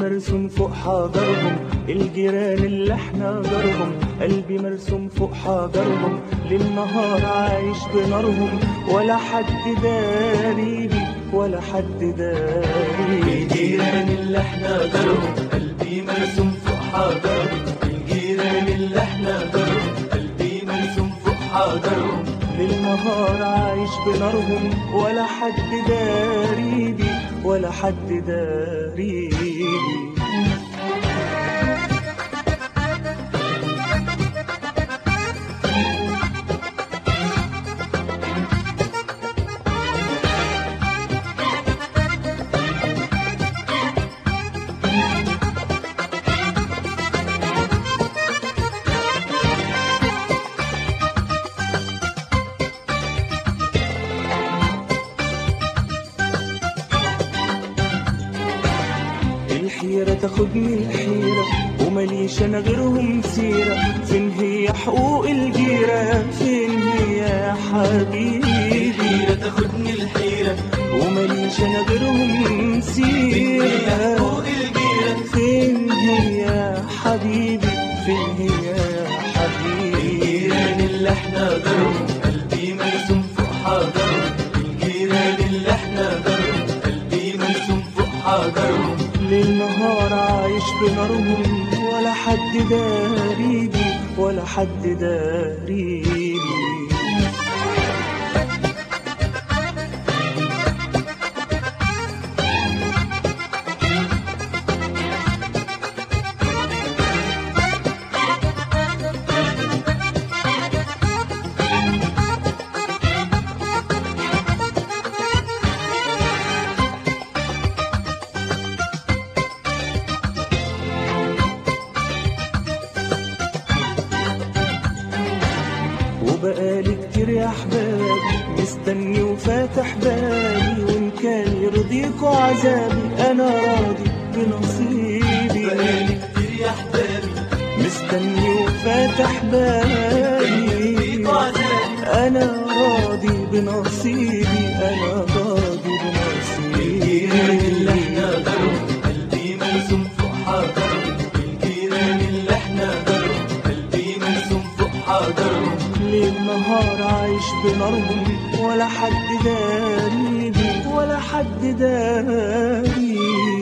مرسوم فوق حجرهم الجيران اللي احنا جارهم قلبي مرسوم فوق حجرهم للنهار عايش بنارهم ولا حد داري بي ولا حد داري الجيران اللي احنا جارهم قلبي مرسوم فوق حجرهم الجيران اللي احنا جارهم قلبي مرسوم فوق حجرهم للنهار عايش بنارهم ولا حد داري بي ولا حد داري بي الحيرة تاخدني الحيرة ومليش أنا غيرهم سيرة فين هي حقوق الجيرة فين هي يا حبيبي الحيرة تاخدني الحيرة ومليش أنا غيرهم هي سيرة فوق الجيرة فين هي يا حبيبي فين هي يا حبيبي الجيران اللي احنا جارهم قلبي مرسوم فوق حجرهم الجيران اللي احنا جارهم قلبي مرسوم فوق حجرهم للنهار عايش بنارهم ولا حد داري بي ولا حد داري بي وبقالي كتير يا احبابي مستني وفاتح بالي وان كان يرضيكوا عذابي انا راضي بنصيبي بقالي كتير يا احبابي مستني وفاتح بالي فيكوا عذابي انا راضي بنصيبي انا راضي الجيران اللي بنصيبي احنا جارهم قلبي مرسوم فوق حجرهم الجيران اللي احنا جارهم قلبي مرسوم فوق حجرهم ليل نهار عايش بنارهم ولا حد داري بي ولا حد داري